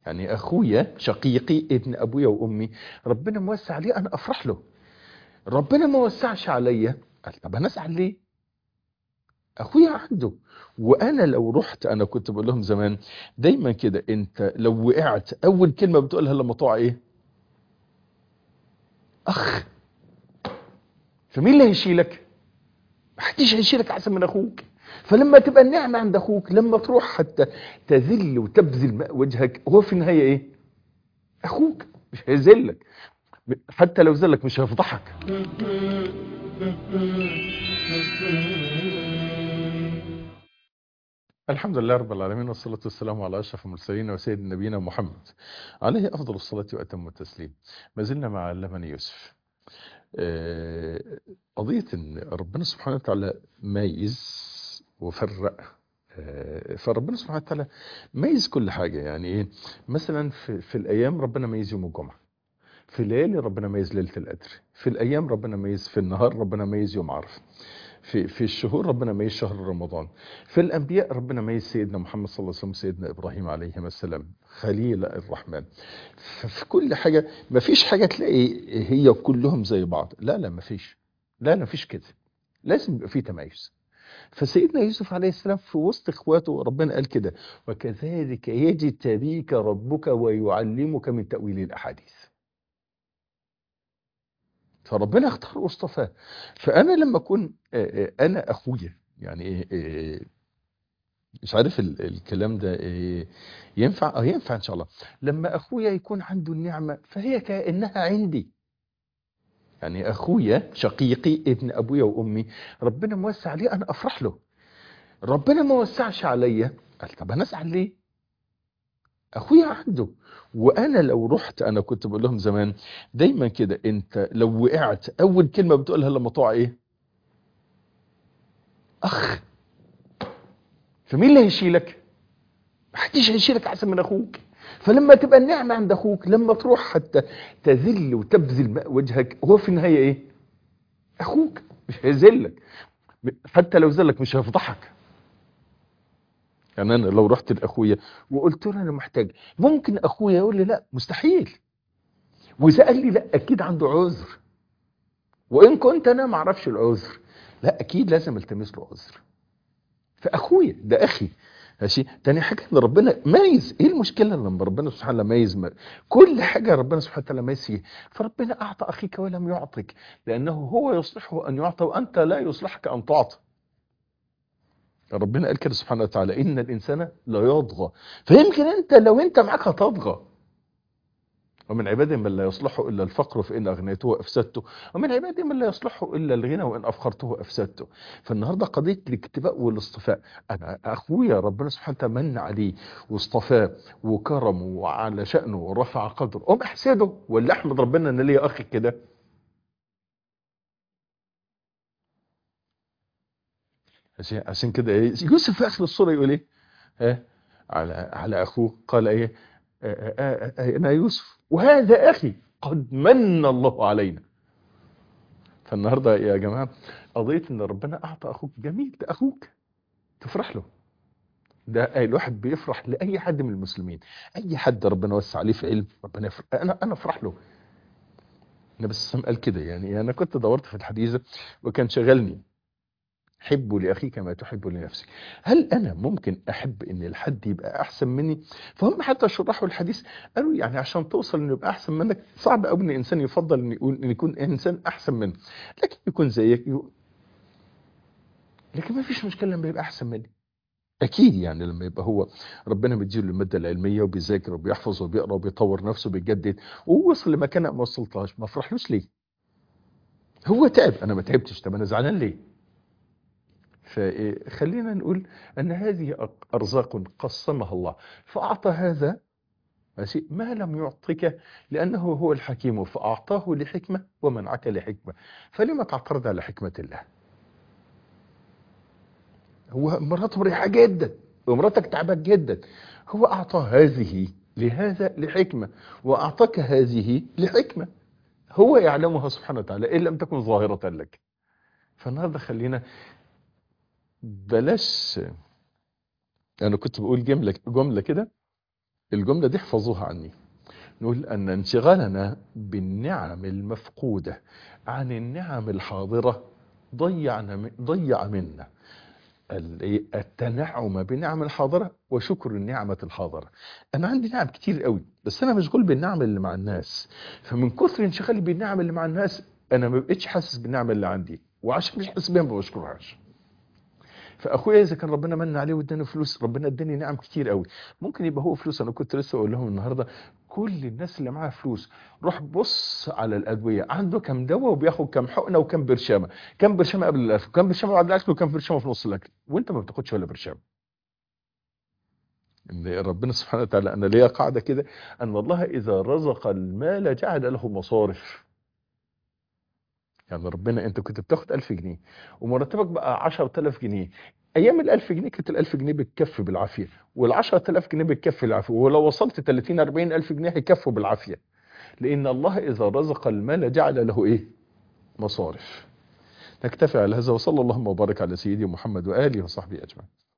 يعني اخويا شقيقي ابن ابويا وامي ربنا موسع عليه انا افرح له ربنا ما وسعش عليا قال طب انا ازعل ليه اخويا عنده وانا لو رحت انا كنت بقول لهم زمان دايما كده انت لو وقعت اول كلمه بتقولها لما تقع ايه اخ فمين اللي هيشيلك محدش هيشيلك احسن من اخوك فلما تبقى النعمه عند اخوك لما تروح حتى تذل وتبذل ماء وجهك هو في النهايه ايه اخوك مش هيذلك حتى لو ذلك مش هيفضحك الحمد لله رب العالمين والصلاة والسلام على أشرف المرسلين وسيد نبينا محمد عليه أفضل الصلاة وأتم التسليم ما زلنا مع علمني يوسف آه، قضية أن ربنا سبحانه وتعالى ميز وفرق آه، فربنا سبحانه وتعالى ميز كل حاجة يعني إيه مثلا في, في الأيام ربنا ميز يوم الجمعة في الليالي ربنا ميز ليلة القدر في الأيام ربنا ميز في النهار ربنا ميز يوم عرفة في في الشهور ربنا ميز شهر رمضان في الأنبياء ربنا ميز سيدنا محمد صلى الله عليه وسلم سيدنا إبراهيم عليه السلام خليل الرحمن في كل حاجة ما فيش حاجة تلاقي هي كلهم زي بعض لا لا ما فيش لا ما فيش كده لازم يبقى في تميز فسيدنا يوسف عليه السلام في وسط اخواته ربنا قال كده وكذلك يجتبيك ربك ويعلمك من تأويل الأحاديث فربنا اختار واصطفاه فانا لما اكون آه، آه، انا اخويا يعني ايه آه، مش عارف ال- الكلام ده آه، ينفع اه ينفع ان شاء الله لما اخويا يكون عنده النعمه فهي كانها عندي يعني اخويا شقيقي ابن ابويا وامي ربنا موسع عليه انا افرح له ربنا ما وسعش عليا قال طب انا ازعل ليه اخويا عنده وانا لو رحت انا كنت بقول لهم زمان دايما كده انت لو وقعت اول كلمه بتقولها لما تقع ايه اخ فمين اللي هيشيلك محدش هيشيلك احسن من اخوك فلما تبقى النعمه عند اخوك لما تروح حتى تذل وتبذل ماء وجهك هو في النهايه ايه اخوك مش هيذلك حتى لو ذلك مش هيفضحك يعني انا لو رحت لاخويا وقلت له انا محتاج ممكن اخويا يقول لي لا مستحيل واذا قال لي لا اكيد عنده عذر وان كنت انا ما اعرفش العذر لا اكيد لازم التمس له عذر فاخويا ده اخي ماشي تاني حاجه ان ربنا ميز ايه المشكله لما ربنا سبحانه وتعالى ميز ما- كل حاجه ربنا سبحانه وتعالى ميز فيها فربنا اعطى اخيك ولم يعطك لانه هو يصلحه ان يعطى وانت لا يصلحك ان تعطى ربنا قال كده سبحانه وتعالى ان الانسان لا يطغى فيمكن انت لو انت معاك هتطغى ومن عبادي من لا يصلحه الا الفقر فان اغنيته وافسدته ومن عبادي من لا يصلحه الا الغنى وان افخرته وافسدته فالنهارده قضيه الاكتفاء والاصطفاء انا اخويا ربنا سبحانه وتعالى من عليه واصطفاه وكرمه وعلى شانه ورفع قدره قوم احسده ولا احمد ربنا ان ليا اخ كده عشان عشان كده ايه يوسف في اخر الصوره يقول ايه ها على على اخوه قال ايه آه، آه، آه، انا يوسف وهذا اخي قد من الله علينا فالنهارده يا جماعه قضيه ان ربنا اعطى اخوك جميل ده اخوك تفرح له ده الواحد بيفرح لاي حد من المسلمين اي حد ربنا وسع عليه في علم ربنا يفرح انا انا افرح له النبي بس قال كده يعني انا كنت دورت في الحديث وكان شغلني حب لاخيك ما تحب لنفسك هل انا ممكن احب ان الحد يبقى احسن مني فهم حتى شرحوا الحديث قالوا يعني عشان توصل انه يبقى احسن منك صعب قوي ان انسان يفضل ان يقول ان يكون انسان احسن منه لكن يكون زيك يقول لكن ما فيش مشكله لما يبقى احسن مني اكيد يعني لما يبقى هو ربنا مديله الماده العلميه وبيذاكر وبيحفظ وبيقرا وبيطور نفسه وبيجدد ووصل لمكانه ما وصلتهاش ما افرحلوش ليه هو تعب انا ما تعبتش طب انا زعلان ليه فخلينا نقول أن هذه أرزاق قسمها الله فأعطى هذا ماشي ما لم يعطك لأنه هو الحكيم فأعطاه لحكمة ومنعك لحكمة فلما تعترض على حكمة الله هو مراته مريحة جدا ومراتك تعبك جدا هو أعطى هذه لهذا لحكمة وأعطاك هذه لحكمة هو يعلمها سبحانه وتعالى إن لم تكن ظاهرة لك فالنهارده خلينا بلاش انا كنت بقول جمله جمله كده الجملة دي احفظوها عني نقول أن انشغالنا بالنعم المفقودة عن النعم الحاضرة ضيعنا ضيع منا التنعم بنعم الحاضرة وشكر النعمة الحاضرة أنا عندي نعم كتير قوي بس أنا مشغول بالنعم اللي مع الناس فمن كثر انشغالي بالنعم اللي مع الناس أنا ما بقتش حاسس بالنعمة اللي عندي وعشان مش حاسس بيها ما بشكرهاش فاخويا اذا كان ربنا من عليه واداني فلوس ربنا اداني نعم كتير قوي ممكن يبقى هو فلوس انا كنت لسه اقول لهم النهارده كل الناس اللي معاها فلوس روح بص على الادويه عنده كام دواء وبياخد كام حقنه وكام برشامه كام برشامه قبل الاكل وكام برشامه بعد الاكل وكام برشامه في نص الاكل وانت ما بتاخدش ولا برشامه ان ربنا سبحانه وتعالى انا ليا قاعده كده ان الله اذا رزق المال جعل له مصارف يعني ربنا انت كنت بتاخد 1000 جنيه ومرتبك بقى 10000 جنيه ايام ال 1000 جنيه كانت ال 1000 جنيه بتكفي بالعافيه وال 10000 جنيه بتكفي بالعافيه ولو وصلت 30 40 الف جنيه هيكفوا بالعافيه لان الله اذا رزق المال جعل له ايه مصارف نكتفي على هذا وصلى اللهم وبارك على سيدي محمد واله وصحبه اجمعين